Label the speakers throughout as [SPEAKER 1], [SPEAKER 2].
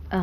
[SPEAKER 1] ஆ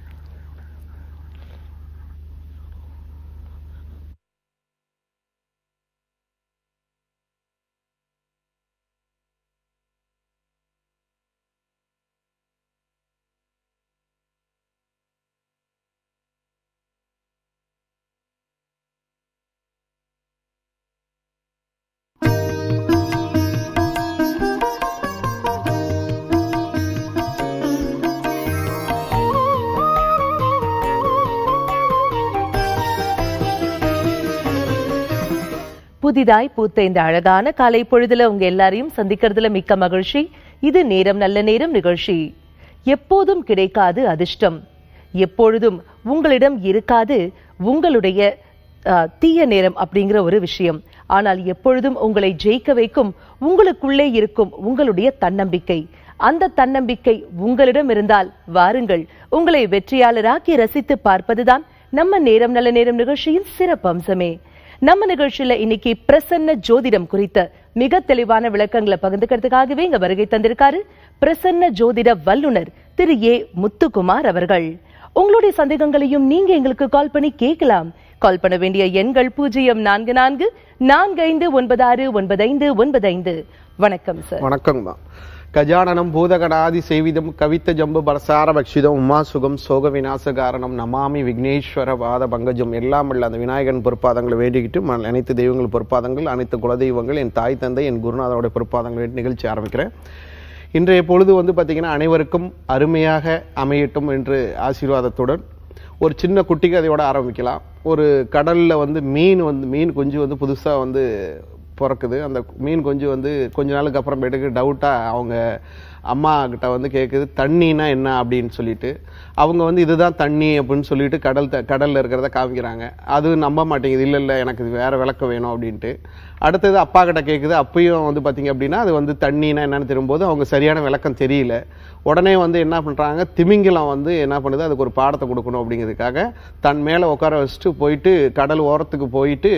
[SPEAKER 1] புதிதாய் பூத்த இந்த அழகான காலை பொழுதுல உங்க எல்லாரையும் சந்திக்கிறதுல மிக்க மகிழ்ச்சி இது நேரம் நல்ல நேரம் நிகழ்ச்சி எப்போதும் கிடைக்காது அதிர்ஷ்டம் எப்பொழுதும் உங்களிடம் இருக்காது உங்களுடைய ஆ, தீய நேரம் அப்படிங்கிற ஒரு விஷயம் ஆனால் எப்பொழுதும் உங்களை ஜெயிக்க வைக்கும் உங்களுக்குள்ளே இருக்கும் உங்களுடைய தன்னம்பிக்கை அந்த தன்னம்பிக்கை உங்களிடம் இருந்தால் வாருங்கள் உங்களை வெற்றியாளராக்கி ரசித்து பார்ப்பதுதான் நம்ம நேரம் நல்ல நேரம் நிகழ்ச்சியின் சிறப்பம்சமே நம்ம நிகழ்ச்சியில இன்னைக்கு பிரசன்ன ஜோதிடம் குறித்த மிக தெளிவான விளக்கங்களை பகிர்ந்துக்கிறதுக்காகவே இங்க வருகை தந்திருக்காரு பிரசன்ன ஜோதிட வல்லுனர் திரு ஏ முத்துக்குமார் அவர்கள் உங்களுடைய சந்தேகங்களையும் நீங்க எங்களுக்கு கால் பண்ணி கேட்கலாம் கால் பண்ண வேண்டிய எண்கள் பூஜ்ஜியம் நான்கு நான்கு நான்கு ஐந்து ஒன்பது ஆறு ஒன்பது ஐந்து ஒன்பது ஐந்து வணக்கம் சார்
[SPEAKER 2] வணக்கங்கம்மா கஜானனம் பூதகணாதி சேவிதம் கவித்த ஜம்பு பரசார பக்ஷிதம் உமா சுகம் சோக விநாச காரணம் நமாமி விக்னேஸ்வர பாத பங்கஜம் எல்லாம் உள்ள அந்த விநாயகன் பொறுப்பாதங்களை வேண்டிக்கிட்டு ம- அனைத்து தெய்வங்கள் பொறுப்பாதங்கள் அனைத்து குலதெய்வங்கள் என் தாய் தந்தை என் குருநாதருடைய பொறுப்பாதங்கள் வேண்டி நிகழ்ச்சி ஆரம்பிக்கிறேன் இன்றைய பொழுது வந்து பார்த்தீங்கன்னா அனைவருக்கும் அருமையாக அமையட்டும் என்று ஆசீர்வாதத்துடன் ஒரு சின்ன குட்டி கதையோட ஆரம்பிக்கலாம் ஒரு கடல்ல வந்து மீன் வந்து மீன் குஞ்சு வந்து புதுசா வந்து பிறக்குது அந்த மீன் குஞ்சு வந்து கொஞ்ச நாளுக்கு அப்புறமேட்டுக்கு டவுட்டா அவங்க அம்மா கிட்ட வந்து கேட்குது தண்ணினா என்ன அப்படின்னு சொல்லிட்டு அவங்க வந்து இதுதான் தண்ணி அப்படின்னு சொல்லிட்டு கடல் த- கடல்ல இருக்கிறத காமிக்கிறாங்க அது நம்ப மாட்டேங்குது இல்ல இல்ல எனக்கு இது வேற விளக்கம் வேணும் அப்படின்ட்டு அடுத்தது அப்பா கிட்ட கேட்குது அப்பயும் வந்து பாத்தீங்க அப்படின்னா அது வந்து தண்ணினா என்னன்னு தெரியும்போது அவங்க சரியான விளக்கம் தெரியல உடனே வந்து என்ன பண்றாங்க திமிங்கலம் வந்து என்ன பண்ணுது அதுக்கு ஒரு பாடத்தை கொடுக்கணும் அப்படிங்கிறதுக்காக தன் மேல உட்கார வச்சுட்டு போயிட்டு கடல் ஓரத்துக்கு போயிட்டு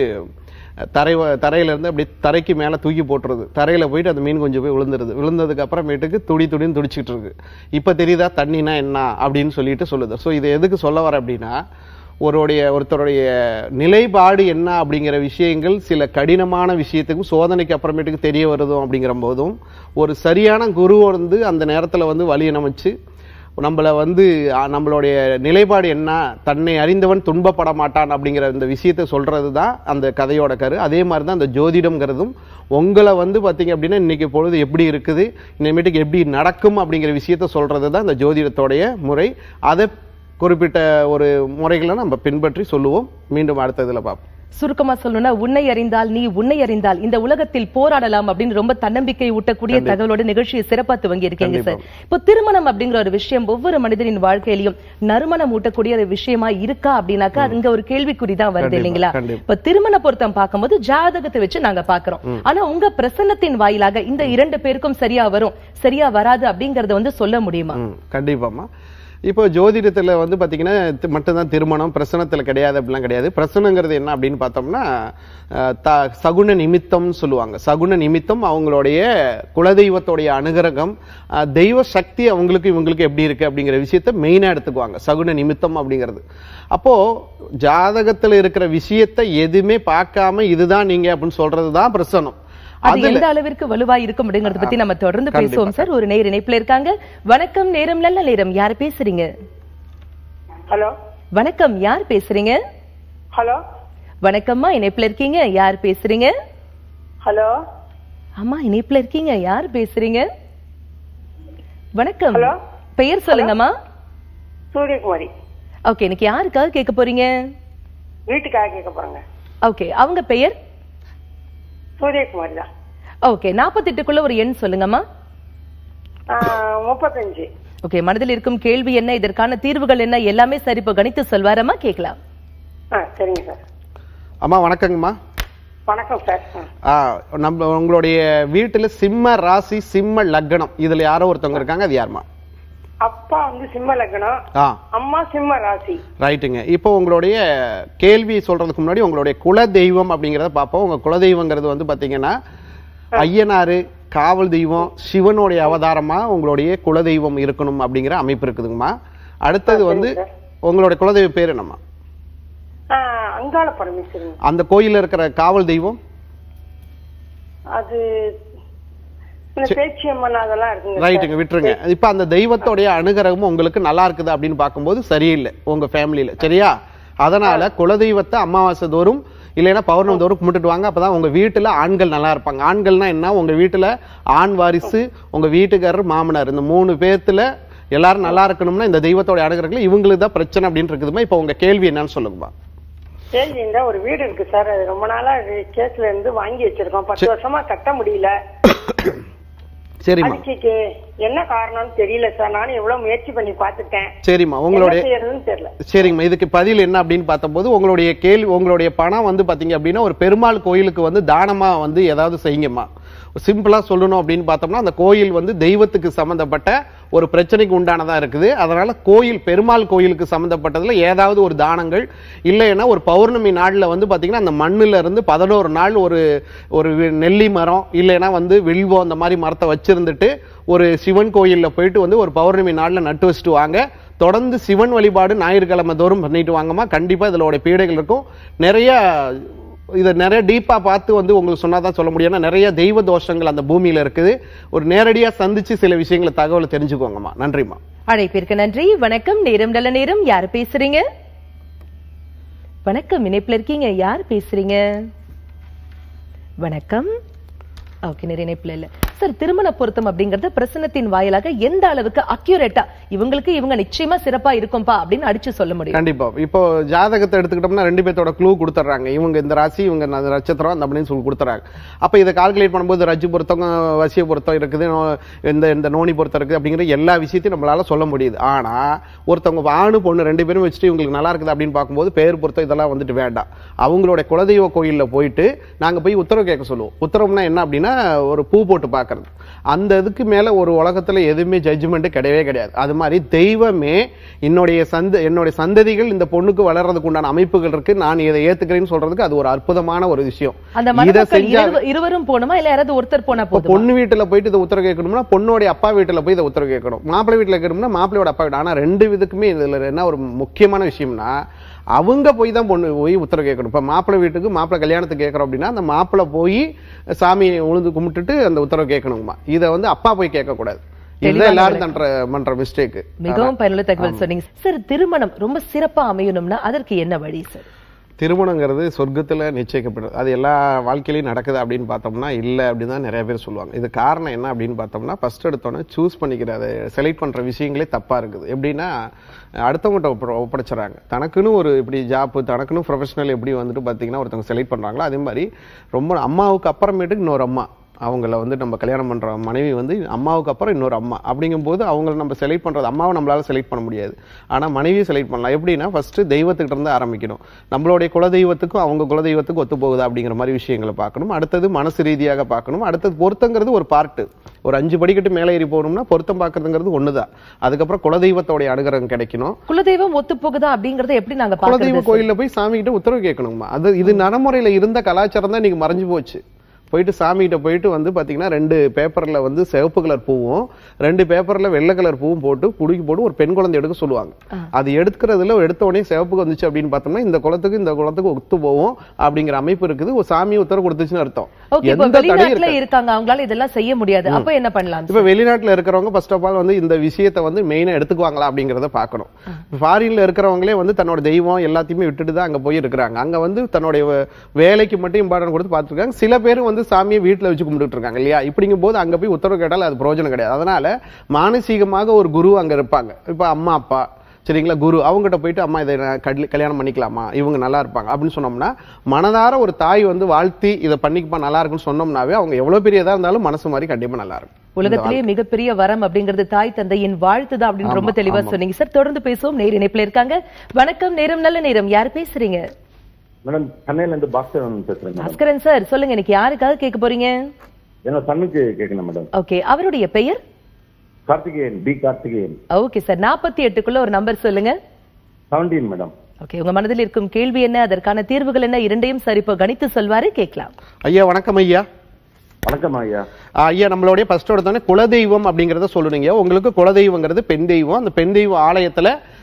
[SPEAKER 2] தரை வ- தரையில இருந்து அப்படி தரைக்கு மேல தூக்கி போட்டுருது தரையில போயிட்டு அந்த மீன் கொஞ்சம் போய் விழுந்துருது விழுந்ததுக்கு அப்புறமேட்டுக்கு துடி துடின்னு துடிச்சிட்டு இருக்கு இப்ப தெரியுதா தண்ணினா என்ன அப்படின்னு சொல்லிட்டு சொல்லுது ஸோ இதை எதுக்கு சொல்ல வர அப்படின்னா ஒருடைய ஒருத்தருடைய நிலைப்பாடு என்ன அப்படிங்கிற விஷயங்கள் சில கடினமான விஷயத்துக்கும் சோதனைக்கு அப்புறமேட்டுக்கு தெரிய வருதும் அப்படிங்கிற போதும் ஒரு சரியான குரு வந்து அந்த நேரத்துல வந்து வழி அமைச்சு நம்மள வந்து அ, நம்மளுடைய நிலைப்பாடு என்ன தன்னை அறிந்தவன் துன்பப்பட மாட்டான் அப்படிங்கிற இந்த விஷயத்தை சொல்றது தான் அந்த கதையோட கரு அதே மாதிரி தான் அந்த ஜோதிடம்ங்கிறதும் உங்களை வந்து பார்த்தீங்க அப்படின்னா இன்னைக்கு பொழுது எப்படி இருக்குது இனிமேட்டுக்கு எப்படி நடக்கும் அப்படிங்கிற விஷயத்த சொல்றது தான் இந்த ஜோதிடத்தோடைய முறை அதை குறிப்பிட்ட ஒரு முறைகளை நம்ம பின்பற்றி சொல்லுவோம் மீண்டும் அடுத்த இதில் பார்ப்போம்
[SPEAKER 1] சுருக்கமா சொல்லணும்னா உன்னை அறிந்தால் நீ உன்னை அறிந்தால் இந்த உலகத்தில் போராடலாம் அப்படின்னு ரொம்ப தன்னம்பிக்கை ஊட்டக்கூடிய தகவலோட நிகழ்ச்சியை சிறப்பா துவங்கி இருக்கீங்க சார் இப்போ திருமணம் அப்படிங்கிற ஒரு விஷயம் ஒவ்வொரு மனிதனின் வாழ்க்கையிலும் நறுமணம் ஊட்டக்கூடிய ஒரு விஷயமா இருக்கா அப்படின்னாக்கா அங்க ஒரு கேள்விக்குறி தான் வருது
[SPEAKER 2] கண்டிப்பா,
[SPEAKER 1] இல்லைங்களா
[SPEAKER 2] கண்டிப்பா.
[SPEAKER 1] இப்ப திருமண பொருத்தம் பார்க்கும்போது ஜாதகத்தை வச்சு நாங்க பாக்குறோம் ஆனா உங்க பிரசன்னத்தின் வாயிலாக இந்த இரண்டு பேருக்கும் சரியா வரும் சரியா வராது அப்படிங்கறத வந்து சொல்ல முடியுமா
[SPEAKER 2] ம் கண்டிப்பாம்மா இப்போ ஜோதிடத்துல வந்து பாத்தீங்கன்னா தி- மட்டும்தான் திருமணம் பிரசனத்துல கிடையாது அப்படிலாம் கிடையாது பிரசனங்கிறது என்ன அப்படின்னு பார்த்தோம்னா அஹ், த- சகுன நிமித்தம்னு சொல்லுவாங்க சகுன நிமித்தம் அவங்களுடைய குலதெய்வத்தோடைய அனுகிரகம் அஹ், தெய்வ சக்தி அவங்களுக்கு இவங்களுக்கு எப்படி இருக்கு அப்படிங்கிற விஷயத்த மெயினா எடுத்துக்குவாங்க சகுன நிமித்தம் அப்படிங்கிறது அப்போ ஜாதகத்துல இருக்கிற விஷயத்தை எதுவுமே பார்க்காம இதுதான் நீங்க அப்படின்னு சொல்றதுதான் பிரசனம்
[SPEAKER 1] அது எந்த அளவிற்கு வலுவா இருக்கும் அப்படிங்கறத பத்தி நம்ம தொடர்ந்து
[SPEAKER 2] கண்டிப்பா.
[SPEAKER 1] பேசுவோம் சார் ஒரு நேர் இணைப்புல இருக்காங்க வணக்கம் நேரம் நல்ல நேரம் யார் பேசுறீங்க
[SPEAKER 3] ஹலோ
[SPEAKER 1] வணக்கம் யார் பேசுறீங்க
[SPEAKER 3] ஹலோ
[SPEAKER 1] வணக்கம்மா இணைப்புல இருக்கீங்க யார் பேசுறீங்க
[SPEAKER 3] ஹலோ
[SPEAKER 1] அம்மா இணைப்புல இருக்கீங்க யார் பேசுறீங்க வணக்கம்
[SPEAKER 3] Hello?
[SPEAKER 1] பெயர் சொல்லுங்கம்மா
[SPEAKER 3] சூரியகுமாரி
[SPEAKER 1] ஓகே இன்னைக்கு யாருக்காக கேட்க போறீங்க
[SPEAKER 3] வீட்டுக்காக கேட்க போறேங்க
[SPEAKER 1] ஓகே அவங்க பெயர்
[SPEAKER 3] சூரியகுமாரி தான்
[SPEAKER 1] ஓகே நாற்பத்தெட்டுக்குள்ள ஒரு எண் சொல்லுங்கம்மா
[SPEAKER 3] ஆ, முப்பத்தஞ்சு
[SPEAKER 1] ஓகே மனதில் இருக்கும் கேள்வி என்ன இதற்கான தீர்வுகள் என்ன எல்லாமே சரி இப்போ கணித்து சொல்வாரம்மா கேட்கலாம்
[SPEAKER 3] ஆ சரிங்க சார்
[SPEAKER 2] அம்மா வணக்கங்கம்மா
[SPEAKER 3] வணக்கம் சார் ஆ.
[SPEAKER 2] ஆ, நம்ம உங்களுடைய வீட்டுல சிம்ம ராசி சிம்ம லக்னம் இதுல யாரோ ஒருத்தவங்க இருக்காங்க அது யாருமா
[SPEAKER 3] அப்பா வந்து சிம்ம லக்னம்
[SPEAKER 2] ஆ
[SPEAKER 3] அம்மா சிம்ம ராசி
[SPEAKER 2] ரைட்டுங்க இப்போ உங்களுடைய கேள்வி சொல்றதுக்கு முன்னாடி உங்களுடைய குல தெய்வம் அப்படிங்கறத பார்ப்போம் உங்க குல தெய்வங்கிறது வந்து பாத்தீங்கன்னா ஐயனாரு காவல் தெய்வம் சிவனுடைய அவதாரமா உங்களுடைய குல தெய்வம் இருக்கணும் அப்படிங்கிற அமைப்பு இருக்குதுங்கம்மா அடுத்தது வந்து உங்களுடைய குலதெய்வ பேர் என்னம்மா
[SPEAKER 3] ஆ, அங்காள பரமேஸ்வரன்
[SPEAKER 2] அந்த கோயில்ல இருக்கிற காவல் தெய்வம்
[SPEAKER 3] அது இந்த பேச்சியம்மன் அதெல்லாம் இருக்குங்க சார்.
[SPEAKER 2] ரைட்டுங்க விட்டுருங்க இப்ப அந்த தெய்வத்தோடைய அனுகிரகமும் உங்களுக்கு நல்லா இருக்குது அப்படின்னு பார்க்கும்போது சரியில்லை உங்க ஃபேமிலியில சரியா அதனால குலதெய்வத்தை அமாவாசை தோறும் இல்லைன்னா பௌர்ணமி தோறும் கும்பிட்டுட்டு வாங்க அப்பதான் உங்க வீட்டுல ஆண்கள் நல்லா இருப்பாங்க ஆண்கள்னா என்ன உங்க வீட்டுல ஆண் வாரிசு உங்க வீட்டுக்காரர் மாமனார் இந்த மூணு பேர்த்துல எல்லாரும் நல்லா இருக்கணும்னா இந்த தெய்வத்தோட அனுகிரகங்கள் இவங்களுக்கு தான் பிரச்சனை அப்படின்னு இருக்குதுமா இப்ப உங்க கேள்வி என்னன்னு சொல்லுங்கம்மா
[SPEAKER 3] சரி இந்த ஒரு வீடு இருக்கு சார் அது ரொம்ப நாளா கேஸ்ல இருந்து வாங்கி வச்சிருக்கோம் பத்து வருஷமா கட்ட முடியல
[SPEAKER 2] சரிம்மா
[SPEAKER 3] அதுக்கு என்ன காரணம்னு தெரியல சார் நானும் எவ்வளவு முயற்சி பண்ணி பார்த்துட்டேன்
[SPEAKER 2] சரிம்மா
[SPEAKER 3] என்ன
[SPEAKER 2] உங்களுடைய
[SPEAKER 3] செய்யறதுன்னு தெரியல
[SPEAKER 2] சரிங்கம்மா இதுக்கு பதில் என்ன அப்படின்னு பார்த்தபோது உங்களுடைய கேள்வி உங்களுடைய பணம் வந்து பாத்தீங்க அப்படின்னா ஒரு பெருமாள் கோயிலுக்கு வந்து தானமா வந்து ஏதாவது செய்யுங்கம்மா சிம்பிளா சொல்லணும் அப்படின்னு பார்த்தோம்னா அந்த கோயில் வந்து தெய்வத்துக்கு சம்பந்தப்பட்ட ஒரு பிரச்சனைக்கு உண்டானதா இருக்குது அதனால கோயில் பெருமாள் கோயிலுக்கு சம்பந்தப்பட்டதுல ஏதாவது ஒரு தானங்கள் இல்லைன்னா ஒரு பௌர்ணமி நாள்ல வந்து பாத்தீங்கன்னா அந்த மண்ணுல இருந்து பதினோரு நாள் ஒரு ஒரு வி- நெல்லி மரம் இல்லைன்னா வந்து வில்வம் அந்த மாதிரி மரத்தை வச்சிருந்துட்டு ஒரு சிவன் கோயில்ல போயிட்டு வந்து ஒரு பௌர்ணமி நாள்ல நட்டு வச்சுட்டு வாங்க தொடர்ந்து சிவன் வழிபாடு ஞாயிற்றுக்கிழமை தோறும் பண்ணிட்டு வாங்கம்மா கண்டிப்பா இதோட பீடைகள் இருக்கும் நிறைய இதை நிறைய டீப்பா பார்த்து வந்து உங்களுக்கு சொன்னாதான் சொல்ல முடியும் ஏன்னா நிறைய தெய்வ தோஷங்கள் அந்த பூமியில இருக்குது ஒரு நேரடியா சந்திச்சு சில விஷயங்களை தகவலை தெரிஞ்சுக்கோங்கம்மா நன்றிம்மா
[SPEAKER 1] அழைப்பிற்கு நன்றி வணக்கம் நேரம் நல்ல நேரம் யார் பேசுறீங்க வணக்கம் இணைப்புல இருக்கீங்க யார் பேசுறீங்க வணக்கம் ஓகே நிறைய இணைப்புல இல்ல சார் திருமண பொருத்தம் அப்படிங்கறது பிரசனத்தின் வாயிலாக எந்த அளவுக்கு அக்யூரேட்டா இவங்களுக்கு இவங்க நிச்சயமா சிறப்பா இருக்கும்பா அப்படின்னு அடிச்சு சொல்ல முடியும்
[SPEAKER 2] கண்டிப்பா இப்போ ஜாதகத்தை எடுத்துக்கிட்டோம்னா ரெண்டு பேர்த்தோட க்ளூ கொடுத்துட்றாங்க இவங்க இந்த ராசி இவங்க இந்த நட்சத்திரம் அந்த அப்படின்னு சொல்லி கொடுத்துறாங்க அப்ப இதை கால்குலேட் பண்ணும்போது ரஜ்ஜு பொருத்தம் வசிய பொருத்தம் இருக்குது நோ- இந்த இந்த நோனி பொருத்தம் இருக்குது அப்படிங்கிற எல்லா விஷயத்தையும் நம்மளால சொல்ல முடியுது ஆனா ஒருத்தவங்க ஆணு பொண்ணு ரெண்டு பேரும் வச்சுட்டு இவங்களுக்கு நல்லா இருக்குது அப்படின்னு பார்க்கும்போது பேர் பொருத்தம் இதெல்லாம் வந்துட்டு வேண்டாம் அவங்களோட குலதெய்வ கோயில்ல போயிட்டு நாங்க போய் உத்தரவு கேட்க சொல்லுவோம் உத்தரவுனா என்ன அப்படின்னா ஒரு பூ போட்டு பார்க்கறது அந்த இதுக்கு மேல ஒரு உலகத்துல எதுவுமே ஜட்ஜ்மெண்ட் கிடையவே கிடையாது அது மாதிரி தெய்வமே என்னுடைய சந்த என்னுடைய சந்ததிகள் இந்த பொண்ணுக்கு வளர்றதுக்கு உண்டான அமைப்புகள் இருக்கு நான் இதை ஏத்துக்கிறேன்னு சொல்றதுக்கு அது ஒரு அற்புதமான ஒரு விஷயம்
[SPEAKER 1] அந்த
[SPEAKER 2] இதை
[SPEAKER 1] மணமக்கள்
[SPEAKER 2] செஞ்சா
[SPEAKER 1] இருவ- இருவரும் போகணுமா இல்ல யாராவது ஒருத்தர் போனா
[SPEAKER 2] இப்ப
[SPEAKER 1] போதுமா
[SPEAKER 2] பொண்ணு வீட்டுல போயிட்டு இதை உத்தரவு கேட்கணும்னா பொண்ணோட அப்பா வீட்டுல போய் இதை உத்தரவு கேட்கணும் மாப்பிள்ளை வீட்டுல கேட்கணும்னா மாப்பிள்ளையோட அப்பா வீடு ஆனா ரெண்டு விதக்குமே இதுல என்ன ஒரு முக்கியமான விஷயம்னா அவங்க போய் தான் பொண்ணு போய் உத்தரவு கேட்கணும் இப்ப மாப்பிள்ளை வீட்டுக்கு மாப்பிள்ளை கல்யாணத்துக்கு கேட்கறோம் அப்படின்னா அந்த மாப்பிள்ளை போய் சாமி உழுந்து கும்பிட்டுட்டு அந்த உத்தரவு கேட்கணுமா இதை வந்து அப்பா போய் கேட்க கூடாது இதுதான்
[SPEAKER 1] தெளிவான
[SPEAKER 2] எல்லாரும் பண்ற பண்ற மிஸ்டேக்
[SPEAKER 1] மிகவும் பயனுள்ள தகவல் சொன்னீங்க சார் திருமணம் ரொம்ப சிறப்பா அமையணும்னா அதற்கு என்ன வழி சார்
[SPEAKER 2] திருமணங்கிறது சொர்க்கத்துல நிச்சயிக்கப்படுது அது எல்லா வாழ்க்கையிலையும் நடக்குது அப்படின்னு பார்த்தோம்னா இல்லை அப்படின்னு தான் நிறைய பேர் சொல்லுவாங்க இது காரணம் என்ன அப்படின்னு பார்த்தோம்னா ஃபர்ஸ்ட் எடுத்தோன்னே சூஸ் பண்ணிக்கிற அதை செலக்ட் பண்ற விஷயங்களே தப்பா இருக்குது எப்படின்னா அடுத்தவங்ககிட்ட ஒப்ப- ஒப்படைச்சிடறாங்க தனக்குன்னு ஒரு இப்படி ஜாப் தனக்குன்னு ப்ரொஃபஷனல் எப்படி வந்துட்டு பார்த்தீங்கன்னா ஒருத்தவங்க செலக்ட் பண்றாங்களோ அதே மாதிரி ரொம்ப அம்மாவுக்கு அப்புறமேட்டுக்கு இன்னொரு அம்மா அவங்கள வந்து நம்ம கல்யாணம் பண்ற மனைவி வந்து அம்மாவுக்கு அப்புறம் இன்னொரு அம்மா அப்படிங்கும்போது அவங்கள நம்ம செலக்ட் பண்றது அம்மாவை நம்மளால செலக்ட் பண்ண முடியாது ஆனா மனைவியை செலக்ட் பண்ணலாம் எப்படின்னா ஃபர்ஸ்ட் தெய்வத்துக்கிட்ட இருந்து ஆரம்பிக்கணும் நம்மளுடைய குலதெய்வத்துக்கும் அவங்க குலதெய்வத்துக்கும் ஒத்து போகுதா அப்படிங்கிற மாதிரி விஷயங்களை பார்க்கணும் அடுத்தது மனசு ரீதியாக பார்க்கணும் அடுத்தது பொருத்தங்கிறது ஒரு பார்ட்டு ஒரு அஞ்சு படிக்கட்டு மேலே ஏறி போகணும்னா பொருத்தம் பார்க்கறதுங்கிறது ஒண்ணுதான் அதுக்கப்புறம் குலதெய்வத்தோடைய அனுகிரகம் கிடைக்கணும்
[SPEAKER 1] குலதெய்வம் ஒத்து போகுதா அப்படிங்கறத எப்படி நாங்க
[SPEAKER 2] குலதெய்வ
[SPEAKER 1] பாக்குறது
[SPEAKER 2] கோயில்ல போய் சாமி கிட்ட உத்தரவு கேட்கணுமா அது இது நடைமுறையில இருந்த கலாச்சாரம் தான் இன்னைக்கு மறைஞ்சு போச்சு போயிட்டு சாமி கிட்ட போயிட்டு வந்து பாத்தீங்கன்னா ரெண்டு பேப்பர்ல வந்து சிவப்பு கலர் பூவும் ரெண்டு பேப்பர்ல வெள்ளை கலர் பூவும் போட்டு குடுக்கி போட்டு ஒரு பெண் குழந்தை எடுக்க சொல்லுவாங்க அது எடுக்கிறதுல எடுத்த உடனே சிவப்பு வந்துச்சு அப்படின்னு பார்த்தோம்னா இந்த குளத்துக்கு இந்த குளத்துக்கு ஒத்து போவோம் அப்படிங்கிற அமைப்பு இருக்குது ஒரு சாமி உத்தரவு கொடுத்துச்சுன்னு அர்த்தம்
[SPEAKER 1] ஓகே இப்ப
[SPEAKER 2] எந்த தடையும்
[SPEAKER 1] வெளிநாட்டுல
[SPEAKER 2] இருக்காது.
[SPEAKER 1] இருக்காங்க அவங்களால இதெல்லாம் செய்ய முடியாது அப்ப என்ன பண்ணலாம்
[SPEAKER 2] இப்ப வெளிநாட்டுல இருக்கிறவங்க ஃபர்ஸ்ட் ஆஃப் ஆல் வந்து இந்த விஷயத்தை வந்து மெயினா எடுத்துக்குவாங்களா அப்படிங்கறத பார்க்கணும் ஃபாரின்ல இருக்கிறவங்களே வந்து தன்னோட தெய்வம் எல்லாத்தையுமே விட்டுட்டு தான் அங்க போய் இருக்கிறாங்க அங்க வந்து தன்னுடைய வே- வேலைக்கு மட்டும் இம்பார்ட்டன்ட் கொடுத்து பார்த்துருக்காங்க சில பேர் வந்து சாமியை வீட்டுல வச்சு கும்பிட்டுட்டு இருக்காங்க இல்லையா இப்படிங்கும் போது அங்க போய் உத்தரவு கேட்டால் அது பிரயோஜனம் கிடையாது அதனால மானசீகமாக ஒரு குரு அங்க இருப்பாங்க இப்ப அம்மா அப்பா சரிங்களா குரு அவங்ககிட்ட போயிட்டு அம்மா இதை நான் கல்வி- கல்யாணம் பண்ணிக்கலாமா இவங்க நல்லா இருப்பாங்க அப்படின்னு சொன்னோம்னா மனதார ஒரு தாய் வந்து வாழ்த்தி இதை பண்ணிக்கப்பா நல்லா இருக்குன்னு சொன்னோம்னாவே அவங்க எவ்வளவு பெரியதா இருந்தாலும் மனசு மாதிரி கண்டிப்பா நல்லா இருக்கும்
[SPEAKER 1] உலகத்திலேயே மிகப்பெரிய வரம் அப்படிங்கிறது தாய் தந்தையின் வாழ்த்துதான் அப்படின்னு ரொம்ப
[SPEAKER 2] ஆமா,
[SPEAKER 1] தெளிவா
[SPEAKER 2] ஆமா.
[SPEAKER 1] சொன்னீங்க சார் தொடர்ந்து பேசுவோம் நேர் இணைப்புல இருக்காங்க வணக்கம் நேரம் நல்ல நேரம் யார் பேசுறீங்க
[SPEAKER 4] மேடம் சென்னையில இருந்து பாஸ்கரன் பேசுறேன் மேடம்
[SPEAKER 1] பாஸ்கரன் சார் சொல்லுங்க இன்னைக்கு யாருக்காக கேட்க போறீங்க
[SPEAKER 4] என்னோட சன்னுக்கு கேட்கணும் மேடம்
[SPEAKER 1] ஓகே அவருடைய பெயர்
[SPEAKER 4] Karthikeyan P Karthikeyan
[SPEAKER 1] okay sir நாற்பத்தி எட்டுக்குள்ள ஒரு நம்பர் சொல்லுங்க
[SPEAKER 4] செவன்டீன் மேடம்
[SPEAKER 1] ஓகே உங்க மனதில் இருக்கும் கேள்வி என்ன அதற்கான தீர்வுகள் என்ன இரண்டையும் சரி இப்போ கணித்து சொல்வாரு கேட்கலாம்
[SPEAKER 2] ஐயா வணக்கம் ஐயா
[SPEAKER 4] வணக்கம் ஐயா
[SPEAKER 2] ஆ, ஐயா நம்மளுடைய ஃபர்ஸ்ட் எடுத்தோடனே குலதெய்வம் அப்படிங்கறத சொல்லுனீங்க உங்களுக்கு குலதெய்வங்கிறது பெண் தெய்வம் அந்த பெண் தெய்வம் ஆலயத்துல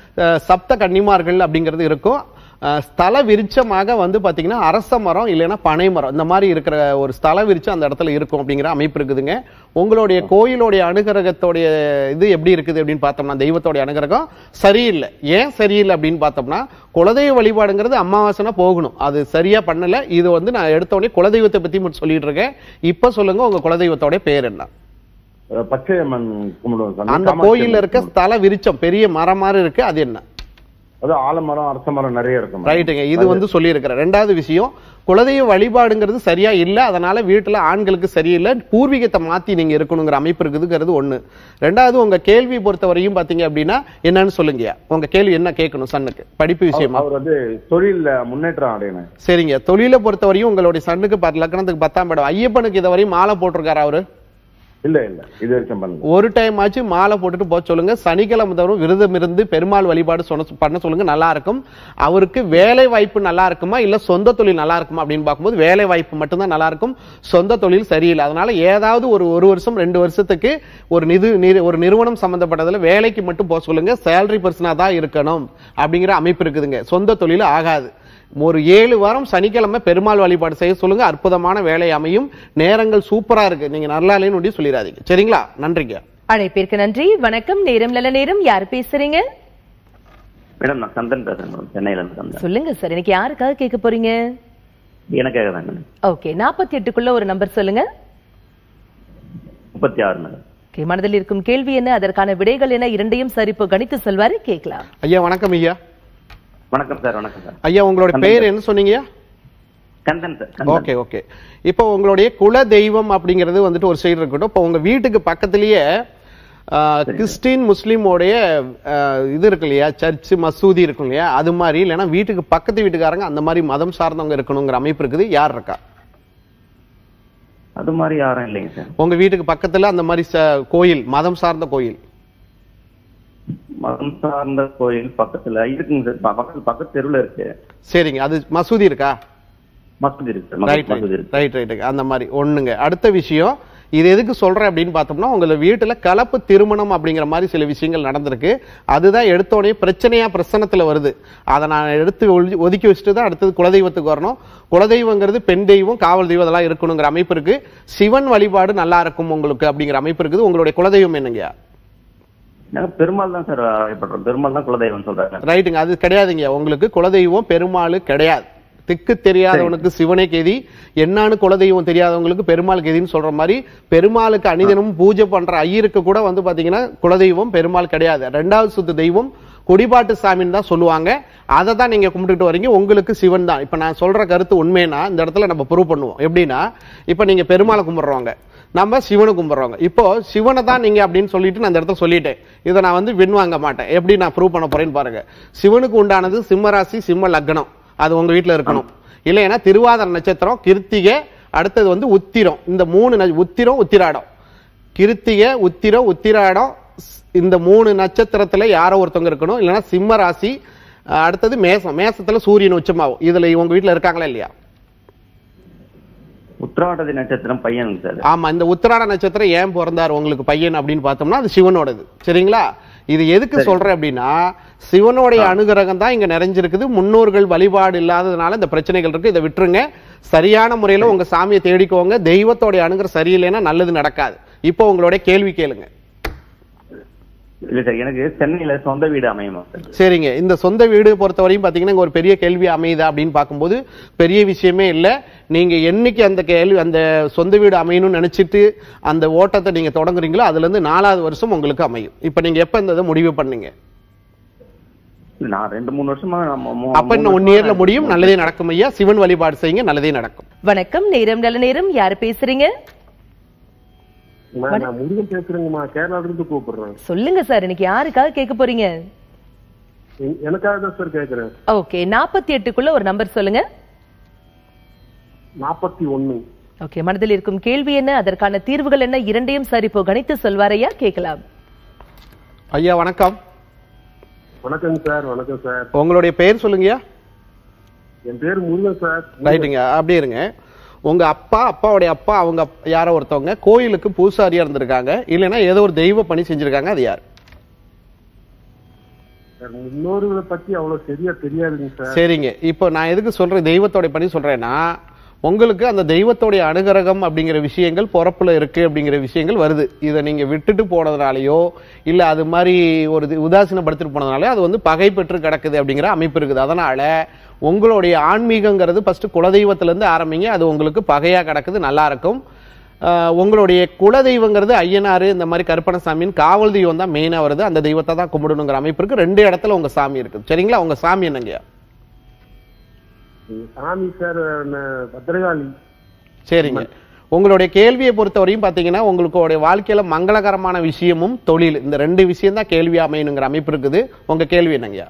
[SPEAKER 2] அஹ், சப்த கன்னிமார்கள் அப்படிங்கிறது இருக்கும் அஹ், ஸ்தல விருட்சமாக வந்து பாத்தீங்கன்னா அரச மரம் இல்லைன்னா பனை மரம் இந்த மாதிரி இருக்கிற ஒரு ஸ்தல விருட்சம் அந்த இடத்துல இருக்கும் அப்படிங்கிற அமைப்பு இருக்குதுங்க உங்களுடைய கோயிலுடைய அனுகிரகத்தோடைய இது எப்படி இருக்குது அப்படின்னு பார்த்தோம்னா தெய்வத்தோடைய அனுகிரகம் சரியில்லை ஏன் சரியில்லை அப்படின்னு பார்த்தோம்னா குலதெய்வ வழிபாடுங்கிறது அமாவாசைனா போகணும் அது சரியா பண்ணல இது வந்து நான் எடுத்த உடனே குலதெய்வத்தை பத்தி மட்டும் சொல்லிட்டு இருக்கேன் இப்ப சொல்லுங்க உங்க குலதெய்வத்தோட பேர் என்ன
[SPEAKER 4] அஹ் பச்சை அம்மன் கும்பிடுவோம் சாமி.
[SPEAKER 2] அந்த
[SPEAKER 4] காமாட்சி
[SPEAKER 2] கோயில்ல
[SPEAKER 4] அம்மன்
[SPEAKER 2] இருக்க ஸ்தல விருட்சம் பெரிய மரம் மாதிரி இருக்கு அது என்ன
[SPEAKER 4] அது ஆலமரம் அரச மரம் நிறைய இருக்கும்
[SPEAKER 2] ரைட்டுங்க இது வந்து சொல்லியிருக்கிறேன் ரெண்டாவது விஷயம் குலதெய்வ வழிபாடுங்கிறது சரியா இல்ல அதனால வீட்டுல ஆண்களுக்கு சரியில்லை பூர்வீகத்தை மாத்தி நீங்க இருக்கணுங்கிற அமைப்பு இருக்குதுங்கிறது ஒண்ணு ரெண்டாவது உங்க கேள்வி பொறுத்தவரையும் பாத்தீங்க அப்படின்னா என்னன்னு சொல்லுங்கய்யா உங்க கேள்வி என்ன கேட்கணும் சன்னுக்கு படிப்பு விஷயமா
[SPEAKER 4] அவர் வந்து தொழில்ல முன்னேற்றம் அடையணும்
[SPEAKER 2] சரிங்க தொழிலை பொறுத்தவரையும் உங்களுடைய சன்னுக்கு பத்து லக்கணத்துக்கு பத்தாம் படம் ஐயப்பனுக்கு இதுவரையும் மாலை போட்டிருக்காரு அவரு
[SPEAKER 4] இல்ல இல்ல இது வரைக்கும் பண்ணல
[SPEAKER 2] ஒரு டைம் ஆச்சு மாலை போட்டுட்டு போக சொல்லுங்க சனிக்கிழமை தவிர விரதம் இருந்து பெருமாள் வழிபாடு சொன்ன பண்ண சொல்லுங்க நல்லா இருக்கும் அவருக்கு வேலை வாய்ப்பு நல்லா இருக்குமா இல்ல சொந்த தொழில் நல்லா இருக்குமா அப்படின்னு பார்க்கும்போது வேலை வாய்ப்பு மட்டும்தான் நல்லா இருக்கும் சொந்த தொழில் சரியில்லை அதனால ஏதாவது ஒரு ஒரு வருஷம் ரெண்டு வருஷத்துக்கு ஒரு நிதி நிறு- ஒரு நிறுவனம் சம்பந்தப்பட்டதுல வேலைக்கு மட்டும் போக சொல்லுங்க சேலரி பர்சனா தான் இருக்கணும் அப்படிங்கிற அமைப்பு இருக்குதுங்க சொந்த தொழில் ஆகாது ஒரு ஏழு வாரம் சனிக்கிழமை பெருமாள் வழிபாடு செய்ய சொல்லுங்க அற்புதமான வேலை அமையும் நேரங்கள் சூப்பரா இருக்கு நீங்க நல்லா இல்லைன்னு சொல்லிடாதீங்க சரிங்களா நன்றிங்க
[SPEAKER 1] அழைப்பிற்கு நன்றி வணக்கம் நேரம் நல்ல நேரம் யார் பேசுறீங்க
[SPEAKER 5] மேடம் நான் சந்தன் பேசுறேன் மேடம் சென்னையில இருந்து சந்தன்
[SPEAKER 1] சொல்லுங்க சார் இன்னைக்கு யாருக்காக கேட்க போறீங்க
[SPEAKER 5] எனக்காக தான் மேடம்
[SPEAKER 1] ஓகே நாற்பத்தி எட்டுக்குள்ள ஒரு நம்பர் சொல்லுங்க
[SPEAKER 5] முப்பத்தி ஆறு மேடம்
[SPEAKER 1] Okay, மனதில் இருக்கும் கேள்வி என்ன அதற்கான விடைகள் என்ன இரண்டையும் சரி இப்போ கணித்து சொல்வாரு கேட்கலாம்
[SPEAKER 2] ஐயா வணக்கம் ஐயா
[SPEAKER 5] வணக்கம் சார் வணக்கம் சார்
[SPEAKER 2] ஐயா உங்களோட பெயர் என்ன சொன்னீங்கய்யா
[SPEAKER 5] Kandan sir Kandan.
[SPEAKER 2] Okay okay இப்போ உங்களுடைய குல தெய்வம் அப்படிங்கிறது வந்துட்டு ஒரு சைடு இருக்கட்டும் இப்போ உங்க வீட்டுக்கு பக்கத்திலேயே ஆஹ், கிறிஸ்டின் முஸ்லீமோடைய ஆஹ், இது இருக்கு இல்லையா சர்ச் மசூதி இருக்கும் இல்லையா அது மாதிரி இல்லைன்னா வீட்டுக்கு பக்கத்து வீட்டுக்காரங்க அந்த மாதிரி மதம் சார்ந்தவங்க இருக்கணுங்கிற அமைப்பு இருக்குது யார் இருக்கா
[SPEAKER 5] அது மாதிரி யாரும் இல்லைங்க சார்
[SPEAKER 2] உங்க வீட்டுக்கு பக்கத்துல அந்த மாதிரி ச- கோயில் மதம் சார்ந்த கோயில்
[SPEAKER 5] மதம் சார்ந்த கோயில் பக்கத்துல இருக்குங்க சார் ப- பக்கத்து பக்கத்து தெருவுல இருக்கு
[SPEAKER 2] சரிங்க அது மசூதி இருக்கா
[SPEAKER 5] மசூதி இருக்கு சார்
[SPEAKER 2] ரைட்
[SPEAKER 5] மசூதி இருக்கு
[SPEAKER 2] ரைட் ரைட் அந்த மாதிரி ஒண்ணுங்க அடுத்த விஷயம் இது எதுக்கு சொல்றேன் அப்படின்னு பார்த்தோம்னா உங்க வீட்டுல கலப்பு திருமணம் அப்படிங்கிற மாதிரி சில விஷயங்கள் நடந்திருக்கு அதுதான் எடுத்தோடனே பிரச்சனையா பிரசனத்துல வருது அதை நான் எடுத்து ஒழி- ஒதுக்கி வச்சுட்டு தான் அடுத்தது குலதெய்வத்துக்கு வரணும் குலதெய்வங்கிறது பெண் தெய்வம் காவல் தெய்வம் அதெல்லாம் இருக்கணுங்கிற அமைப்பு இருக்கு சிவன் வழிபாடு நல்லா இருக்கும் உங்களுக்கு அப்படிங்கிற அமைப்பு இருக்குது உங்களுடைய குலதெய்வம் என்னங்கய்யா
[SPEAKER 5] நாங்க பெருமாள் தான் சார் வழிபடுறோம் பெருமாள் தான் குலதெய்வம் சொல்றாங்க
[SPEAKER 2] ரைட்டுங்க அது கிடையாதுங்க உங்களுக்கு குலதெய்வம் பெருமாள் கிடையாது திக்கு தெரியாதவனுக்கு சிவனே கேதி என்னான்னு குலதெய்வம் தெரியாதவங்களுக்கு பெருமாள் கேதின்னு சொல்ற மாதிரி பெருமாளுக்கு அணிதினமும் பூஜை பண்ற ஐயருக்கு கூட வந்து பாத்தீங்கன்னா குலதெய்வம் பெருமாள் கிடையாது ரெண்டாவது சுத்து தெய்வம் கொடிபாட்டு சாமின்னு தான் சொல்லுவாங்க அதை தான் நீங்க கும்பிட்டுட்டு வரீங்க உங்களுக்கு சிவன் தான் இப்ப நான் சொல்ற கருத்து உண்மைனா இந்த இடத்துல நம்ம ப்ரூவ் பண்ணுவோம் எப்படின்னா இப்ப நீங்க பெருமாளை கும்பிடுறவங்க நம்ம சிவனை கும்பிடுறோங்க இப்போ சிவனை தான் நீங்க அப்படின்னு சொல்லிட்டு நான் இந்த இடத்துல சொல்லிட்டேன் இதை நான் வந்து வின் வாங்க மாட்டேன் எப்படி நான் ப்ரூவ் பண்ண போறேன்னு பாருங்க சிவனுக்கு உண்டானது சிம்ம ராசி சிம்ம லக்னம் அது உங்க வீட்டுல இருக்கணும் இல்லைன்னா திருவாதிர நட்சத்திரம் கிருத்திகை அடுத்தது வந்து உத்திரம் இந்த மூணு ந- உத்திரம் உத்திராடம் கிருத்திகை உத்திரம் உத்திராடம் ஸ்- இந்த மூணு நட்சத்திரத்துல யாரோ ஒருத்தவங்க இருக்கணும் இல்லைன்னா சிம்ம ராசி அஹ், அடுத்தது மேசம் மேசத்துல சூரியன் உச்சமாகும் இதுல உங்க வீட்டுல இருக்காங்களா இல்லையா
[SPEAKER 5] உத்திராடதி நட்சத்திரம் பையனுங்க சார்
[SPEAKER 2] ஆமா இந்த உத்திராட நட்சத்திரம் ஏன் பிறந்தார் உங்களுக்கு பையன் அப்படின்னு பார்த்தோம்னா அது சிவனோடது சரிங்களா இது எதுக்கு சொல்றேன் அப்படின்னா சிவனுடைய அனுகிரகம் தான் இங்க நிறைஞ்சிருக்குது முன்னோர்கள் வழிபாடு இல்லாததுனால இந்த பிரச்சனைகள் இருக்கு இதை விட்டுருங்க சரியான முறையில உங்க சாமியை தேடிக்கோங்க தெய்வத்தோடைய அனுகிரகம் சரியில்லைன்னா நல்லது நடக்காது இப்போ உங்களுடைய கேள்வி கேளுங்க
[SPEAKER 5] இல்ல சார் எனக்கு சென்னையில சொந்த வீடு அமையுமா சார்
[SPEAKER 2] சரிங்க இந்த சொந்த வீடு பொறுத்தவரையும் பாத்தீங்கன்னா இங்க ஒரு பெரிய கேள்வி அமையுதா அப்படின்னு பார்க்கும்போது பெரிய விஷயமே இல்லை நீங்க என்னைக்கு அந்த கேள்வி அந்த சொந்த வீடு அமையணும்னு நினைச்சிட்டு அந்த ஓட்டத்தை நீங்க தொடங்குறீங்களோ அதுல இருந்து நாலாவது வருஷம் உங்களுக்கு அமையும் இப்ப நீங்க எப்ப இந்த இதை முடிவு பண்ணீங்க
[SPEAKER 5] இல்ல, நான் ரெண்டு மூணு வருஷமா நம்ம மூ-
[SPEAKER 2] அப்ப இன்னும்
[SPEAKER 5] மூணு
[SPEAKER 2] ஒன் இயர்ல
[SPEAKER 5] வருஷமா
[SPEAKER 2] முடியும் நல்லதே நடக்கும் ஐயா சிவன் வழிபாடு செய்யுங்க நல்லதே நடக்கும்
[SPEAKER 1] வணக்கம் நேரம் நல்ல நேரம் யார் பேசுறீங்க
[SPEAKER 6] நான் முருகன் பேசுறேங்கம்மா கேரளால இருந்து கூப்பிடுறேன்
[SPEAKER 1] சொல்லுங்க சார் இன்னைக்கு யாருக்காக கேட்க போறீங்க
[SPEAKER 6] எ- எனக்காக தான் சார் கேக்குறேன்
[SPEAKER 1] ஓகே நாற்பத்தி எட்டுக்குள்ள ஒரு நம்பர் சொல்லுங்க
[SPEAKER 6] நாற்பத்தி ஒண்ணு
[SPEAKER 1] ஓகே மனதில் இருக்கும் கேள்வி என்ன அதற்கான தீர்வுகள் என்ன இரண்டையும் சரி இப்போ கணித்து சொல்வாரையா கேட்கலாம்
[SPEAKER 2] ஐயா வணக்கம்
[SPEAKER 6] வணக்கங்க சார் வணக்கம் சார்
[SPEAKER 2] உங்களுடைய பெயர் சொல்லுங்கய்யா
[SPEAKER 6] என் பேர் முருகன் சார்
[SPEAKER 2] ரைட்டுங்க அப்படியே இருங்க உங்க அப்பா அப்பாவுடைய அப்பா அவங்க அப்- யாரோ ஒருத்தவங்க கோயிலுக்கு பூசாரியா இருந்திருக்காங்க இல்லைன்னா ஏதோ ஒரு தெய்வ பணி செஞ்சிருக்காங்க அது யார்
[SPEAKER 6] சார் இன்னொருவரை பத்தி அவ்வளவு சரியா தெரியாதுங்க சார்
[SPEAKER 2] சரிங்க இப்போ நான் எதுக்கு சொல்றேன் தெய்வத்தோட பணி சொல்றேன்னா உங்களுக்கு அந்த தெய்வத்தோடைய அனுகிரகம் அப்படிங்கிற விஷயங்கள் பொறப்புல இருக்கு அப்படிங்கிற விஷயங்கள் வருது இதை நீங்க விட்டுட்டு போனதுனாலயோ இல்ல அது மாதிரி ஒரு இது உதாசீனப்படுத்திட்டு போனதுனால அது வந்து பகை பெற்று கிடக்குது அப்படிங்கிற அமைப்பு இருக்குது அதனால உங்களுடைய ஆன்மீகங்கிறது ஃபர்ஸ்ட் குலதெய்வத்துல இருந்து ஆரம்பிங்க அது உங்களுக்கு பகையா கிடக்குது நல்லா இருக்கும் ஆஹ் உங்களுடைய குலதெய்வங்கிறது ஐயனாரு இந்த மாதிரி கருப்பணசாமின்னு காவல் தெய்வம் தான் மெயினா வருது அந்த தெய்வத்தை தான் கும்பிடணுங்கிற அமைப்பு இருக்கு ரெண்டு இடத்துல உங்க சாமி இருக்குது சரிங்களா உங்க சாமி என்னங்கய்யா
[SPEAKER 6] சாமி சார் ந- பத்திரகாளி
[SPEAKER 2] சரிங்க உங்களுடைய கேள்வியை பொறுத்தவரையும் பார்த்தீங்கன்னா உங்களுக்கு வாழ்க்கையில மங்களகரமான விஷயமும் தொழில் இந்த ரெண்டு விஷயம் தான் கேள்வி அமையணுங்கிற அமைப்பு இருக்குது உங்க கேள்வி என்னங்கய்யா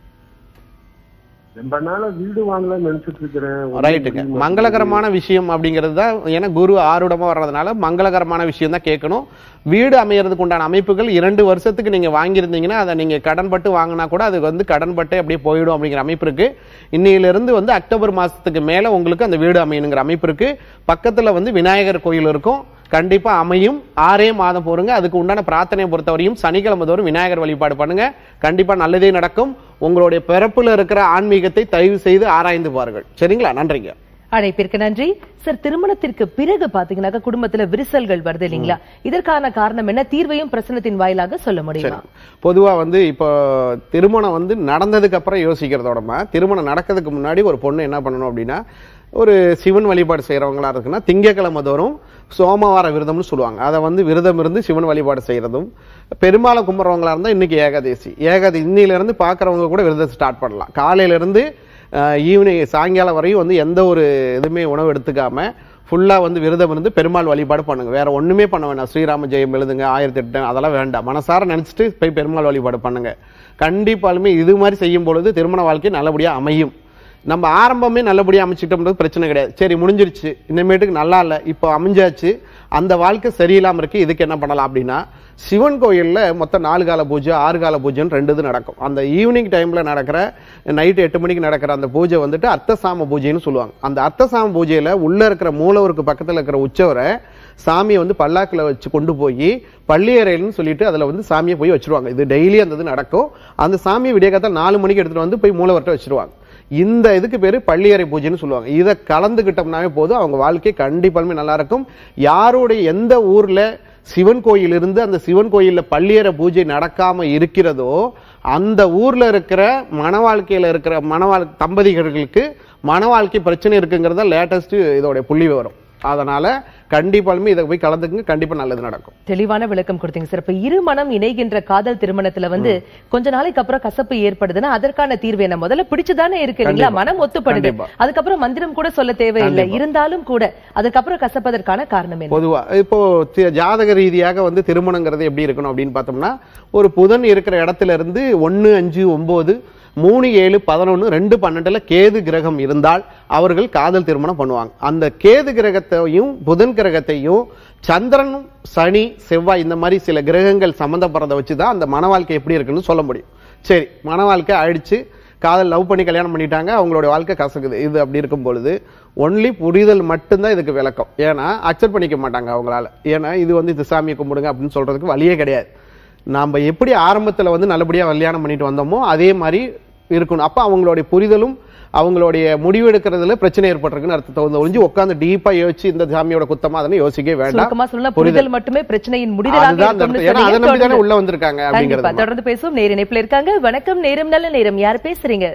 [SPEAKER 6] ரொம்ப நாளா வீடு வாங்கலாம்னு நினைச்சிட்டு இருக்கிறேன் ஒண்ணும்
[SPEAKER 2] ரைட்டுங்க
[SPEAKER 6] முடிய மாட்டேங்குது.
[SPEAKER 2] மங்களகரமான விஷயம் அப்படிங்கிறது தான் ஏன்னா குரு ஆருடமா வர்றதுனால மங்களகரமான விஷயம் தான் கேட்கணும் வீடு அமையறதுக்கு உண்டான அமைப்புகள் இரண்டு வருஷத்துக்கு நீங்க வாங்கியிருந்தீங்கன்னா அதை நீங்க கடன்பட்டு வாங்கினா கூட அது வந்து கடன்பட்டு அப்படியே போயிடும் அப்படிங்கிற அமைப்பு இருக்கு இன்னையிலிருந்து வந்து அக்டோபர் மாசத்துக்கு மேல உங்களுக்கு அந்த வீடு அமையணுங்கிற அமைப்பு இருக்கு பக்கத்துல வந்து விநாயகர் கோயில் இருக்கும் கண்டிப்பா அமையும் ஆறே மாதம் போருங்க அதுக்கு உண்டான பிரார்த்தனையை பொறுத்தவரையும் சனிக்கிழமை தோறும் விநாயகர் வழிபாடு பண்ணுங்க கண்டிப்பா நல்லதே நடக்கும் உங்களுடைய பிறப்புல இருக்கிற ஆன்மீகத்தை தயவு செய்து ஆராய்ந்து பாருங்கள் சரிங்களா நன்றிங்க
[SPEAKER 1] அழைப்பிற்கு நன்றி சார் திருமணத்திற்கு பிறகு பாத்தீங்கன்னாக்கா குடும்பத்துல விரிசல்கள் வருது இல்லைங்களா இதற்கான காரணம் என்ன தீர்வையும் பிரசனத்தின் வாயிலாக சொல்ல முடியுமா
[SPEAKER 2] பொதுவா வந்து இப்போ திருமணம் வந்து நடந்ததுக்கு அப்புறம் யோசிக்கிறதோடமா திருமணம் நடக்கிறதுக்கு முன்னாடி ஒரு பொண்ணு என்ன பண்ணணும் அப்படின்னா ஒரு சிவன் வழிபாடு செய்யறவங்களா இருக்குன்னா திங்கக்கிழமை தோறும் சோமவார விரதம்னு சொல்லுவாங்க அதை வந்து விரதம் இருந்து சிவன் வழிபாடு செய்யறதும் பெருமாளை கும்பிட்றவங்களா இருந்தா இன்னைக்கு ஏகாதேசி ஏகாதி இன்னையில இருந்து பாக்குறவங்க கூட விரதம் ஸ்டார்ட் பண்ணலாம் காலையில இருந்து ஈவினிங் சாயங்காலம் வரையும் வந்து எந்த ஒரு இதுவுமே உணவு எடுத்துக்காம ஃபுல்லா வந்து விரதம் இருந்து பெருமாள் வழிபாடு பண்ணுங்க வேற ஒண்ணுமே பண்ண வேண்டாம் ஸ்ரீராம ஜெயம் எழுதுங்க ஆயிரத்தி எட்டு அதெல்லாம் வேண்டாம் மனசார நினைச்சிட்டு போய் பெருமாள் வழிபாடு பண்ணுங்க கண்டிப்பாலுமே இது மாதிரி செய்யும் பொழுது திருமண வாழ்க்கை நல்லபடியா அமையும் நம்ம ஆரம்பமே நல்லபடியா அமைச்சிட்டோம்ன்றது பிரச்சனை கிடையாது சரி முடிஞ்சிருச்சு இனிமேட்டுக்கு நல்லா இல்லை இப்போ அமைஞ்சாச்சு அந்த வாழ்க்கை சரியில்லாம இருக்கு இதுக்கு என்ன பண்ணலாம் அப்படின்னா சிவன் கோயில்ல மொத்தம் நாலு கால பூஜை ஆறு கால பூஜைன்னு ரெண்டு இது நடக்கும் அந்த ஈவினிங் டைம்ல நடக்கிற நைட்டு எட்டு மணிக்கு நடக்கிற அந்த பூஜை வந்துட்டு அர்த்தசாம பூஜைன்னு சொல்லுவாங்க அந்த அர்த்தசாம பூஜையில உள்ள இருக்கிற மூலவருக்கு பக்கத்துல இருக்கிற உச்சவரை சாமியை வந்து பல்லாக்குல வச்சு கொண்டு போய் பள்ளியறைன்னு சொல்லிட்டு அதுல வந்து சாமியை போய் வச்சிருவாங்க இது டெய்லி அந்த இது நடக்கும் அந்த சாமியை விடிய காத்தால் நாலு மணிக்கு எடுத்துட்டு வந்து போய் மூலவர்கிட்ட வச்சிருவாங்க இந்த இதுக்கு பேரு பள்ளியறை பூஜைன்னு சொல்லுவாங்க இதை கலந்துகிட்டோம்னாவே போதும் அவங்க வாழ்க்கை கண்டிப்பாலுமே நல்லா இருக்கும் யாருடைய எந்த ஊர்ல சிவன் கோயில் இருந்து அந்த சிவன் கோயில்ல பள்ளியறை பூஜை நடக்காம இருக்கிறதோ அந்த ஊர்ல இருக்கிற மன வாழ்க்கையில இருக்கிற மனவாழ் தம்பதிகளுக்கு மன வாழ்க்கை பிரச்சனை இருக்குங்கிறத லேட்டஸ்ட் இதோட புள்ளி விவரம் அதனால கண்டிப்பாலுமே இதை போய் கலந்துக்குங்க கண்டிப்பா நல்லது நடக்கும்
[SPEAKER 1] தெளிவான விளக்கம் கொடுத்தீங்க சார் இப்ப இரு மனம் இணைகின்ற காதல் திருமணத்துல வந்து கொஞ்ச நாளைக்கு அப்புறம் கசப்பு ஏற்படுதுன்னா அதற்கான தீர்வு என்ன முதல்ல பிடிச்சுதானே இருக்கு இல்லைங்களா
[SPEAKER 2] கண்டிப்பா.
[SPEAKER 1] மனம் ஒத்துப்படுது
[SPEAKER 2] கண்டிப்பா.
[SPEAKER 1] அதுக்கப்புறம் மந்திரம் கூட சொல்ல தேவையில்லை
[SPEAKER 2] கண்டிப்பா.
[SPEAKER 1] இருந்தாலும் கூட அதுக்கப்புறம் கசப்பதற்கான காரணம் என்ன
[SPEAKER 2] பொதுவா இப்போ தி- ஜாதக ரீதியாக வந்து திருமணங்கிறது எப்படி இருக்கணும் அப்படின்னு பார்த்தோம்னா ஒரு புதன் இருக்கிற இடத்துல இருந்து ஒன்னு அஞ்சு ஒன்பது மூணு ஏழு பதினொன்னு ரெண்டு பன்னெண்டுல கேது கிரகம் இருந்தால் அவர்கள் காதல் திருமணம் பண்ணுவாங்க அந்த கேது கிரகத்தையும் புதன் கிரகத்தையும் சந்திரனும் சனி செவ்வாய் இந்த மாதிரி சில கிரகங்கள் சம்மந்தப்படுறத வச்சு தான் அந்த மன வாழ்க்கை எப்படி இருக்குன்னு சொல்ல முடியும் சரி மன வாழ்க்கை ஆயிடுச்சு காதல் லவ் பண்ணி கல்யாணம் பண்ணிட்டாங்க அவங்களோட வாழ்க்கை கசக்குது இது அப்படி இருக்கும் பொழுது ஒன்லி புரிதல் மட்டும்தான் இதுக்கு விளக்கம் ஏன்னா அக்செப்ட் பண்ணிக்க மாட்டாங்க அவங்களால ஏன்னா இது வந்து இது சாமியை கும்பிடுங்க அப்படின்னு சொல்றதுக்கு வழியே கிடையாது நாம எப்படி ஆரம்பத்துல வந்து நல்லபடியா கல்யாணம் பண்ணிட்டு வந்தோமோ அதே மாதிரி இருக்கணும் அப்ப அவங்களுடைய புரிதலும் அவங்களுடைய முடிவு எடுக்கிறதுல பிரச்சனை ஏற்பட்டிருக்குன்னு அர்த்தத்தை வந்து ஒழிஞ்சு உட்காந்து டீப்பா யோசிச்சு இந்த சாமியோட குத்தமா அதெல்லாம் யோசிக்கவே
[SPEAKER 1] சுருக்கமா
[SPEAKER 2] வேண்டாம்
[SPEAKER 1] சொல்லணும் புரிதல் மட்டுமே பிரச்சனையின் முடிதலாக
[SPEAKER 2] அதுதான் அந்த
[SPEAKER 1] இருக்கும்னு
[SPEAKER 2] அர்த்தம். ஏன்னா அதை
[SPEAKER 1] சொன்னீங்க.
[SPEAKER 2] நம்பி தானே
[SPEAKER 1] தொடர்ந்து-
[SPEAKER 2] உள்ள வந்திருக்காங்க
[SPEAKER 1] கண்டிப்பா
[SPEAKER 2] அப்படிங்கிறது
[SPEAKER 1] தொடர்ந்து பேசுவோம் நேர இணைப்புல இருக்காங்க வணக்கம் நேரம் நல்ல நேரம் யார் பேசுறீங்க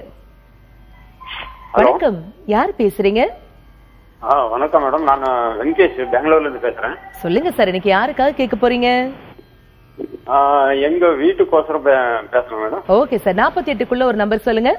[SPEAKER 1] வணக்கம் யார் பேசுறீங்க
[SPEAKER 7] ஆ வணக்கம் மேடம் நான் வெங்கடேஷ் பெங்களூர்ல இருந்து பேசுறேன்
[SPEAKER 1] சொல்லுங்க சார் இன்னைக்கு யாருக்காக கேட்க போறீங்க
[SPEAKER 7] ஆ, எங்க வீட்டுக்கோசரம் பே- பேசுறேன் மேடம்
[SPEAKER 1] ஓகே சார் நாற்பத்தி எட்டுக்குள்ள ஒரு நம்பர் சொல்லுங்க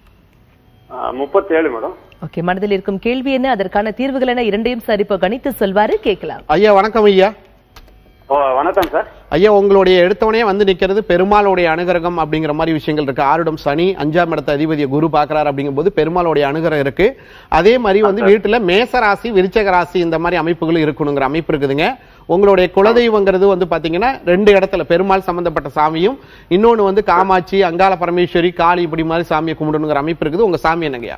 [SPEAKER 7] முப்பத்தேழு மேடம்
[SPEAKER 1] ஓகே மனதில் இருக்கும் கேள்வி என்ன அதற்கான தீர்வுகள் என்ன இரண்டையும் சார் இப்போ கணித்து சொல்வாரு கேட்கலாம்
[SPEAKER 2] ஐயா வணக்கம் ஐயா
[SPEAKER 7] ஓ வணக்கம் சார்
[SPEAKER 2] ஐயா உங்களுடைய எடுத்தவனே வந்து நிக்கிறது பெருமாளுடைய அனுகிரகம் அப்படிங்கிற மாதிரி விஷயங்கள் இருக்கு ஆருடம் சனி அஞ்சாம் இடத்த அதிபதியை குரு பாக்குறாரு அப்படிங்கும்போது பெருமாளுடைய அனுகிரகம் இருக்கு அதே மாதிரி வந்து வீட்டுல மேச ராசி விருச்சக ராசி இந்த மாதிரி அமைப்புகள் இருக்கணுங்கிற அமைப்பு இருக்குதுங்க உங்களுடைய குலதெய்வங்கிறது வந்து பாத்தீங்கன்னா ரெண்டு இடத்துல பெருமாள் சம்பந்தப்பட்ட சாமியும் இன்னொன்னு வந்து காமாட்சி அங்காள பரமேஸ்வரி காளி இப்படி மாதிரி சாமியை கும்பிடணுங்கிற அமைப்பு இருக்குது உங்க சாமி என்னங்கய்யா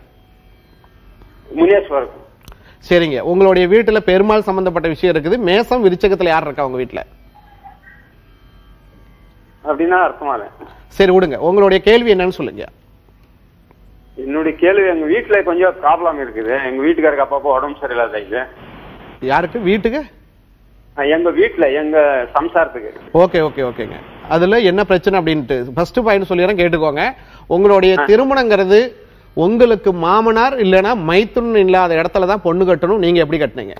[SPEAKER 7] முனேஸ்வர்
[SPEAKER 2] சரிங்க உங்களுடைய வீட்டுல பெருமாள் சம்பந்தப்பட்ட விஷயம் இருக்குது மேசம் விருச்சகத்துல யார் இருக்கா உங்க வீட்டுல
[SPEAKER 7] அப்படின்னா அர்த்தமால
[SPEAKER 2] சரி விடுங்க உங்களுடைய கேள்வி என்னன்னு சொல்லுங்க
[SPEAKER 7] என்னுடைய கேள்வி எங்க வீட்டுல கொஞ்சம் ப்ராப்ளம் இருக்குது எங்க வீட்டுக்காருக்கு அப்பப்போ உடம்பு சரியில்லாத இது
[SPEAKER 2] யாருக்கு வீட்டுக்கு
[SPEAKER 7] அஹ் எங்க வீட்டுல எங்க சம்சாரத்துக்கு
[SPEAKER 2] ஓகே ஓகே ஓகேங்க அதுல என்ன பிரச்சனை அப்படின்ட்டு ஃபர்ஸ்ட் பாயிண்ட் சொல்லிடுறேன் கேட்டுக்கோங்க உங்களுடைய திருமணங்கிறது உங்களுக்கு மாமனார் இல்லைன்னா மைத்துன் இல்லாத இடத்துல தான் பொண்ணு கட்டணும் நீங்க எப்படி கட்டினீங்க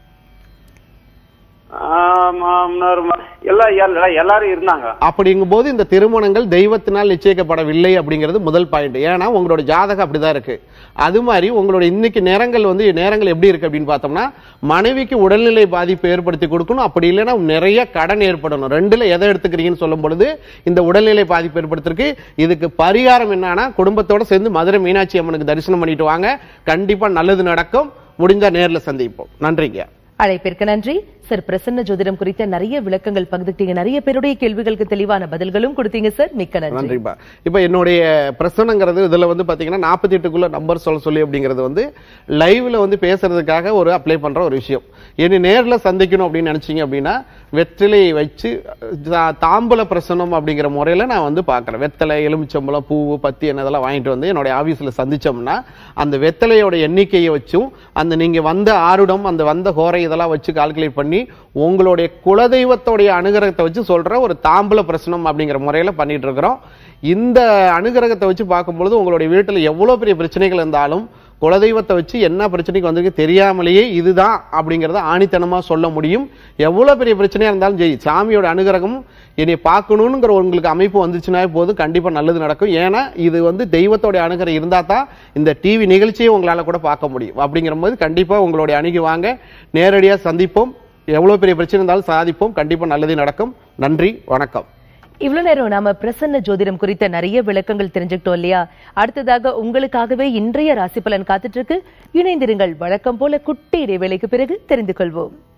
[SPEAKER 7] ஆஹ் மாமனார் ம- எல்லாம் எல்லா- எல்லாரும் இருந்தாங்க
[SPEAKER 2] அப்படிங்கும்போது இந்த திருமணங்கள் தெய்வத்தினால் நிச்சயிக்கப்படவில்லை அப்படிங்கிறது முதல் பாயிண்ட் ஏன்னா உங்களோட ஜாதகம் அப்படிதான் இருக்கு அது மாதிரி உங்களோட இன்னைக்கு நேரங்கள் வந்து நேரங்கள் எப்படி இருக்கு அப்படின்னு பார்த்தோம்னா மனைவிக்கு உடல்நிலை பாதிப்பு ஏற்படுத்தி கொடுக்கணும் அப்படி இல்லைன்னா நிறைய கடன் ஏற்படணும் ரெண்டுல எதை எடுத்துக்கிறீங்கன்னு சொல்லும் பொழுது இந்த உடல்நிலை பாதிப்பு ஏற்படுத்திருக்கு இதுக்கு பரிகாரம் என்னன்னா குடும்பத்தோட சேர்ந்து மதுரை மீனாட்சி அம்மனுக்கு தரிசனம் பண்ணிட்டு வாங்க கண்டிப்பா நல்லது நடக்கும் முடிஞ்சா நேர்ல சந்திப்போம் நன்றிங்க
[SPEAKER 1] அழைப்பிற்கு நன்றி சார் பிரசன்ன ஜோதிடம் குறித்த நிறைய விளக்கங்கள் பகிர்ந்துட்டீங்க நிறைய பேருடைய கேள்விகளுக்கு தெளிவான பதில்களும் கொடுத்தீங்க சார் மிக்க நன்றி
[SPEAKER 2] நன்றிப்பா இப்போ என்னுடைய பிரசனங்கிறது இதுல வந்து பாத்தீங்கன்னா நாற்பத்தி எட்டுக்குள்ள நம்பர் சொல்ல சொல்லி அப்படிங்கிறது வந்து லைவ்ல வந்து பேசுறதுக்காக ஒரு அப்ளை பண்ற ஒரு விஷயம் இனி நேர்ல சந்திக்கணும் அப்படின்னு நினைச்சீங்க அப்படின்னா வெற்றிலையை வச்சு தா- தாம்பூல பிரசனம் அப்படிங்கிற முறையில நான் வந்து பார்க்கறேன் வெத்தலை எலுமிச்சம்பழம் பூவு பத்தி என்ன இதெல்லாம் வாங்கிட்டு வந்து என்னுடைய ஆபீஸ்ல சந்திச்சோம்னா அந்த வெத்தலையோட எண்ணிக்கையை வச்சும் அந்த நீங்க வந்த ஆருடம் அந்த வந்த ஹோரை இதெல்லாம் வச்சு கால்குலேட் பண்ணி உங்களுடைய குலதெய்வத்தோடைய அனுகிரகத்தை வச்சு சொல்ற ஒரு தாம்பூல பிரசனம் அப்படிங்கிற முறையில பண்ணிட்டு இருக்கிறோம் இந்த அனுகிரகத்தை வச்சு பார்க்கும்பொழுது உங்களுடைய வீட்டில் எவ்வளவு பெரிய பிரச்சனைகள் இருந்தாலும் குலதெய்வத்தை வச்சு என்ன பிரச்சனைக்கு வந்திருக்கு தெரியாமலேயே இதுதான் அப்படிங்கறத ஆணித்தனமா சொல்ல முடியும் எவ்வளவு பெரிய பிரச்சனையா இருந்தாலும் சரி சாமியோட அனுகிரகம் என்னை பார்க்கணுங்கிற உங்களுக்கு அமைப்பு வந்துச்சுன்னா போதும் கண்டிப்பா நல்லது நடக்கும் ஏன்னா இது வந்து தெய்வத்தோட அனுகிரகம் இருந்தா தான் இந்த டிவி நிகழ்ச்சியை உங்களால கூட பார்க்க முடியும் அப்படிங்கிற போது கண்டிப்பா உங்களுடைய அணுகி வாங்க நேரடியா சந்திப்போம் எவ்வளவு பெரிய பிரச்சனை இருந்தாலும் சாதிப்போம் கண்டிப்பா நல்லதே நடக்கும் நன்றி வணக்கம்
[SPEAKER 1] இவ்வளவு நேரம் நாம பிரசன்ன ஜோதிடம் குறித்த நிறைய விளக்கங்கள் தெரிஞ்சுக்கிட்டோம் இல்லையா அடுத்ததாக உங்களுக்காகவே இன்றைய ராசி பலன் காத்துட்டு இருக்கு இணைந்திருங்கள் வழக்கம் போல குட்டி இடைவேளைக்கு பிறகு தெரிந்து கொள்வோம்